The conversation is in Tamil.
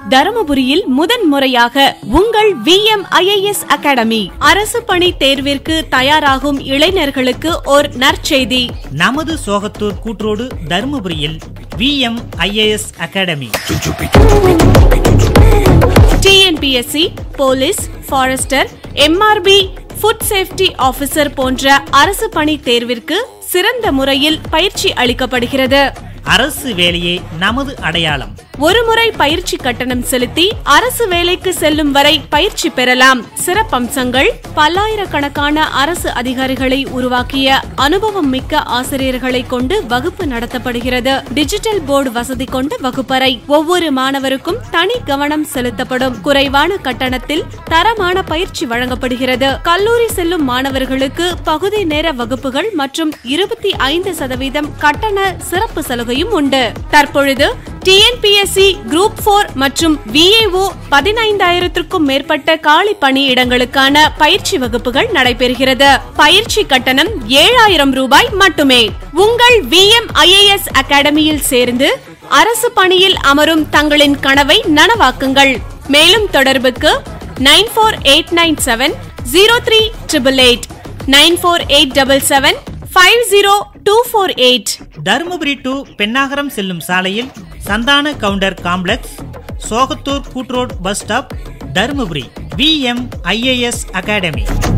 தருமபுரியில் முதன் முறையாக உங்கள் வி எம் ஐஏஎஸ் அகாடமி அரசு பணி தேர்விற்கு தயாராகும் இளைஞர்களுக்கு ஓர் நற்செய்தி நமது சோகத்தூர் கூற்றோடு தருமபுரியில் VM IAS academy TNPSC police forester MRB food safety officer போன்ற அரசு பணி தேர்விற்கு சிறந்த முறையில் பயிற்சி அளிக்கப்படுகிறது அரசு வேலையே நமது அடையாளம் ஒருமுறை பயிற்சி கட்டணம் செலுத்தி அரசு வேலைக்கு செல்லும் வரை பயிற்சி பெறலாம் சிறப்பம்சங்கள் பல்லாயிரக்கணக்கான அரசு அதிகாரிகளை உருவாக்கிய அனுபவம் மிக்க ஆசிரியர்களை கொண்டு வகுப்பு நடத்தப்படுகிறது டிஜிட்டல் போர்டு வசதி கொண்ட வகுப்பறை ஒவ்வொரு மாணவருக்கும் தனி கவனம் செலுத்தப்படும் குறைவான கட்டணத்தில் தரமான பயிற்சி வழங்கப்படுகிறது கல்லூரி செல்லும் மாணவர்களுக்கு பகுதி நேர வகுப்புகள் மற்றும் இருபத்தி ஐந்து சதவீதம் கட்டண சிறப்பு சலுகையும் உண்டு தற்பொழுது டிஎன்பிஎஸ்சி குரூப் போர் மற்றும் விஏஓ பதினைந்தாயிரத்திற்கும் மேற்பட்ட காலி பணியிடங்களுக்கான பயிற்சி வகுப்புகள் நடைபெறுகிறது பயிற்சி கட்டணம் ஏழாயிரம் ரூபாய் மட்டுமே உங்கள் விஎம் ஐஏஎஸ் அகாடமியில் சேர்ந்து அரசு பணியில் அமரும் தங்களின் கனவை நனவாக்குங்கள் மேலும் தொடர்புக்கு nine four eight nine seven zero three triple eight nine four eight double seven five zero two four eight Dharmapuri to Pennagaram செல்லும் சாலையில் சந்தான கவுண்டர் காம்ப்ளெக்ஸ் சோகத்தூர் கூட்ரோட் bus stop Dharmapuri VM IAS academy